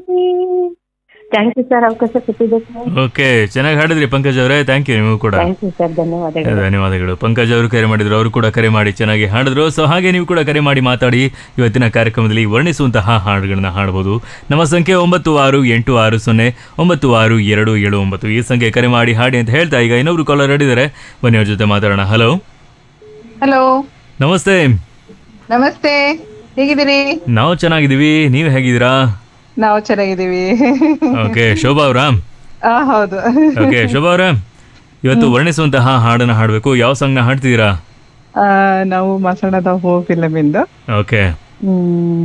thank you sir ಅವಕಾಶ ಕೊಟ್ಟಿದ್ದಕ್ಕೆ okay ಚೆನ್ನಾಗಿ ಹಾಡಿದ್ರಿ ಪಂಕಜ್ ಅವರೇ ಥ್ಯಾಂಕ್ ಯು ನೀವು ಕೂಡ ಥ್ಯಾಂಕ್ ಯು ಸರ್ ಧನ್ಯವಾದಗಳು ಧನ್ಯವಾದಗಳು ಪಂಕಜ್ ಅವರು ಕರೆ ಮಾಡಿದ್ರು ಅವರು ಕೂಡ ಕರೆ ಮಾಡಿ ಚೆನ್ನಾಗಿ ಹಾಡಿದ್ರು ಸೊ ಹಾಗೆ ನೀವು ಕೂಡ ಕರೆ ಮಾಡಿ ಮಾತಾಡಿ ಇವತ್ತಿನ ಕಾರ್ಯಕ್ರಮದಲ್ಲಿ ವರ್ಣಿಸುವಂತಹ ಹಾಡುಗಳನ್ನ ಹಾಡಬಹುದು ನಮ್ಮ ಸಂಖ್ಯೆ ಒಂಬತ್ತು ಆರು ಎಂಟು ಆರು ಸೊನ್ನೆ ಒಂಬತ್ತು ಆರು ಎರಡು ಏಳು ಒಂಬತ್ತು ಈ ಸಂಖ್ಯೆ ಕರೆ ಮಾಡಿ ಹಾಡಿ ಅಂತ ಹೇಳ್ತಾ ಈಗ ಇನ್ನೊಬ್ರು ಕಾಲರ್ ಹಿಡಿದರೆ ಬನ್ನಿ ಅವ್ರ ಜೊತೆ ಮಾತಾಡೋಣ ಹಲೋ ಹಲೋ ನಮಸ್ತೆ ನಮಸ್ತೆ ಹೇಗಿದ್ದೀರಿ ನಾವು ಚೆನ್ನಾಗಿದ್ದೀವಿ ನೀವು ಹೇಗಿದ್ದೀರಾ ನಾವು ಚೆನ್ನಾಗಿದ್ದೀವಿ ಓಕೆ ಶೋಭಾ ಅವರಾ ಆ ಹೌದು ಓಕೆ ಶೋಭಾ ಅವರ ಇವತ್ತು ವರ್ಣಿಸುವಂತಹ ಹಾಡನ್ನ ಹಾಡಬೇಕು ಯಾವ ಸಾಂಗ್ನ ಹಾಡ್ತಿದ್ದೀರಾ ಆ, ನಾವು ಮಾಸಣದ ಹೋ ಫಿಲಮ್ ಇಂದ ಓಕೆ ಹ್ಮ್